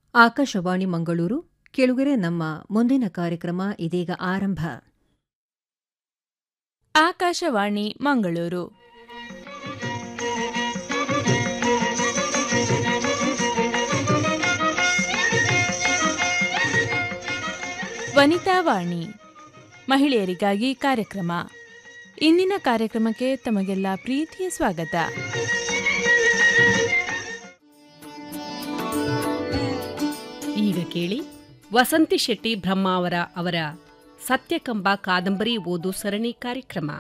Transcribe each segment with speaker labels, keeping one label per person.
Speaker 1: ಆಕಾಶವಾಣಿ ಮಂಗಳೂರು ಕೆಳುಗೆರೆ ನಮ್ಮ ಮುಂದಿನ ಕಾರ್ಯಕ್ರಮ ಇದೀಗ ಆರಂಭ
Speaker 2: ಆಕಾಶವಾಣಿ ಮಂಗಳೂರು ವನಿತಾವಾಣಿ ಮಹಿಳೆಯರಿಗಾಗಿ ಕಾರ್ಯಕ್ರಮ ಇಂದಿನ ಕಾರ್ಯಕ್ರಮಕ್ಕೆ ತಮಗೆಲ್ಲ ಪ್ರೀತಿಯ ಸ್ವಾಗತ
Speaker 3: ಈಗ ಕೇಳಿ ವಸಂತಿ ಶೆಟ್ಟಿ ಬ್ರಹ್ಮಾವರ ಅವರ ಸತ್ಯಕಂಬ ಕಾದಂಬರಿ ಓದು ಸರಣಿ ಕಾರ್ಯಕ್ರಮ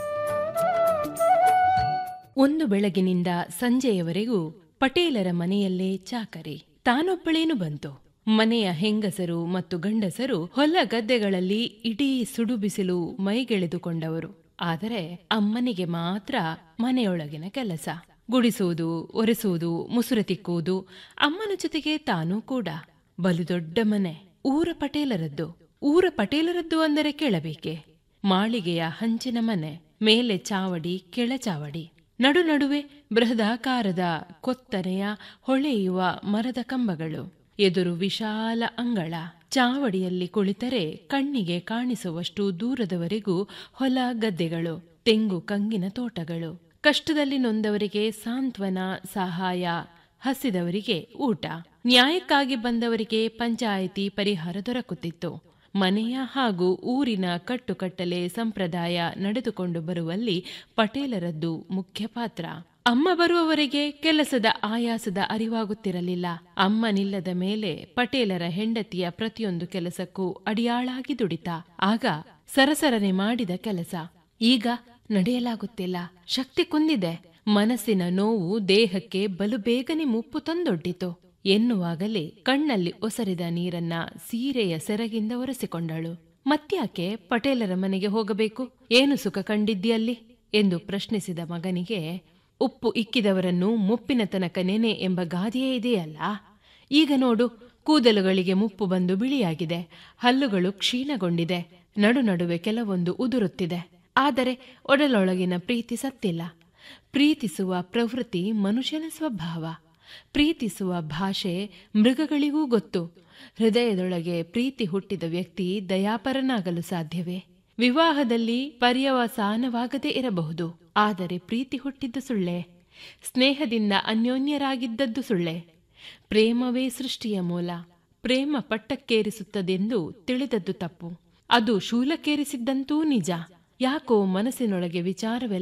Speaker 4: ಒಂದು ಬೆಳಗಿನಿಂದ ಸಂಜೆಯವರೆಗೂ ಪಟೇಲರ ಮನೆಯಲ್ಲೇ ಚಾಕರಿ ತಾನೊಬ್ಬಳೇನು ಬಂತು ಮನೆಯ ಹೆಂಗಸರು ಮತ್ತು ಗಂಡಸರು ಹೊಲ ಗದ್ದೆಗಳಲ್ಲಿ ಇಡೀ ಸುಡು ಬಿಸಿಲು ಮೈಗೆಳೆದುಕೊಂಡವರು ಆದರೆ ಅಮ್ಮನಿಗೆ ಮಾತ್ರ ಮನೆಯೊಳಗಿನ ಕೆಲಸ ಗುಡಿಸುವುದು ಒರೆಸುವುದು ಮುಸುರೆ ತಿಕ್ಕುವುದು ಅಮ್ಮನ ಜೊತೆಗೆ ತಾನೂ ಕೂಡ ಬಲು ದೊಡ್ಡ ಮನೆ ಊರ ಪಟೇಲರದ್ದು ಊರ ಪಟೇಲರದ್ದು ಅಂದರೆ ಕೇಳಬೇಕೆ ಮಾಳಿಗೆಯ ಹಂಚಿನ ಮನೆ ಮೇಲೆ ಚಾವಡಿ ಕೆಳ ಚಾವಡಿ ನಡು ನಡುವೆ ಬೃಹದಾಕಾರದ ಕೊತ್ತನೆಯ ಹೊಳೆಯುವ ಮರದ ಕಂಬಗಳು ಎದುರು ವಿಶಾಲ ಅಂಗಳ ಚಾವಡಿಯಲ್ಲಿ ಕುಳಿತರೆ ಕಣ್ಣಿಗೆ ಕಾಣಿಸುವಷ್ಟು ದೂರದವರೆಗೂ ಹೊಲ ಗದ್ದೆಗಳು ತೆಂಗು ಕಂಗಿನ ತೋಟಗಳು ಕಷ್ಟದಲ್ಲಿ ನೊಂದವರಿಗೆ ಸಾಂತ್ವನ ಸಹಾಯ ಹಸಿದವರಿಗೆ ಊಟ ನ್ಯಾಯಕ್ಕಾಗಿ ಬಂದವರಿಗೆ ಪಂಚಾಯಿತಿ ಪರಿಹಾರ ದೊರಕುತ್ತಿತ್ತು ಮನೆಯ ಹಾಗೂ ಊರಿನ ಕಟ್ಟುಕಟ್ಟಲೆ ಸಂಪ್ರದಾಯ ನಡೆದುಕೊಂಡು ಬರುವಲ್ಲಿ ಪಟೇಲರದ್ದು ಮುಖ್ಯ ಪಾತ್ರ ಅಮ್ಮ ಬರುವವರೆಗೆ ಕೆಲಸದ ಆಯಾಸದ ಅರಿವಾಗುತ್ತಿರಲಿಲ್ಲ ಅಮ್ಮನಿಲ್ಲದ ಮೇಲೆ ಪಟೇಲರ ಹೆಂಡತಿಯ ಪ್ರತಿಯೊಂದು ಕೆಲಸಕ್ಕೂ ಅಡಿಯಾಳಾಗಿ ದುಡಿತ ಆಗ ಸರಸರನೆ ಮಾಡಿದ ಕೆಲಸ ಈಗ ನಡೆಯಲಾಗುತ್ತಿಲ್ಲ ಶಕ್ತಿ ಕುಂದಿದೆ ಮನಸ್ಸಿನ ನೋವು ದೇಹಕ್ಕೆ ಬಲು ಬೇಗನೆ ಮುಪ್ಪು ತಂದೊಡ್ಡಿತು ಎನ್ನುವಾಗಲೇ ಕಣ್ಣಲ್ಲಿ ಒಸರಿದ ನೀರನ್ನ ಸೀರೆಯ ಸೆರಗಿಂದ ಒರೆಸಿಕೊಂಡಳು ಮತ್ಯಾಕೆ ಪಟೇಲರ ಮನೆಗೆ ಹೋಗಬೇಕು ಏನು ಸುಖ ಕಂಡಿದ್ಯಲ್ಲಿ ಎಂದು ಪ್ರಶ್ನಿಸಿದ ಮಗನಿಗೆ ಉಪ್ಪು ಇಕ್ಕಿದವರನ್ನು ಮುಪ್ಪಿನ ತನಕ ನೆನೆ ಎಂಬ ಗಾದೆಯೇ ಇದೆಯಲ್ಲ ಈಗ ನೋಡು ಕೂದಲುಗಳಿಗೆ ಮುಪ್ಪು ಬಂದು ಬಿಳಿಯಾಗಿದೆ ಹಲ್ಲುಗಳು ಕ್ಷೀಣಗೊಂಡಿದೆ ನಡು ನಡುವೆ ಕೆಲವೊಂದು ಉದುರುತ್ತಿದೆ ಆದರೆ ಒಡಲೊಳಗಿನ ಪ್ರೀತಿ ಸತ್ತಿಲ್ಲ ಪ್ರೀತಿಸುವ ಪ್ರವೃತ್ತಿ ಮನುಷ್ಯನ ಸ್ವಭಾವ ಪ್ರೀತಿಸುವ ಭಾಷೆ ಮೃಗಗಳಿಗೂ ಗೊತ್ತು ಹೃದಯದೊಳಗೆ ಪ್ರೀತಿ ಹುಟ್ಟಿದ ವ್ಯಕ್ತಿ ದಯಾಪರನಾಗಲು ಸಾಧ್ಯವೇ ವಿವಾಹದಲ್ಲಿ ಪರ್ಯವಸಾನವಾಗದೇ ಇರಬಹುದು ಆದರೆ ಪ್ರೀತಿ ಹುಟ್ಟಿದ್ದು ಸುಳ್ಳೆ ಸ್ನೇಹದಿಂದ ಅನ್ಯೋನ್ಯರಾಗಿದ್ದದ್ದು ಸುಳ್ಳೆ ಪ್ರೇಮವೇ ಸೃಷ್ಟಿಯ ಮೂಲ ಪ್ರೇಮ ಪಟ್ಟಕ್ಕೇರಿಸುತ್ತದೆಂದು ತಿಳಿದದ್ದು ತಪ್ಪು ಅದು ಶೂಲಕ್ಕೇರಿಸಿದ್ದಂತೂ ನಿಜ ಯಾಕೋ ಮನಸ್ಸಿನೊಳಗೆ ವಿಚಾರವೆಲ್ಲ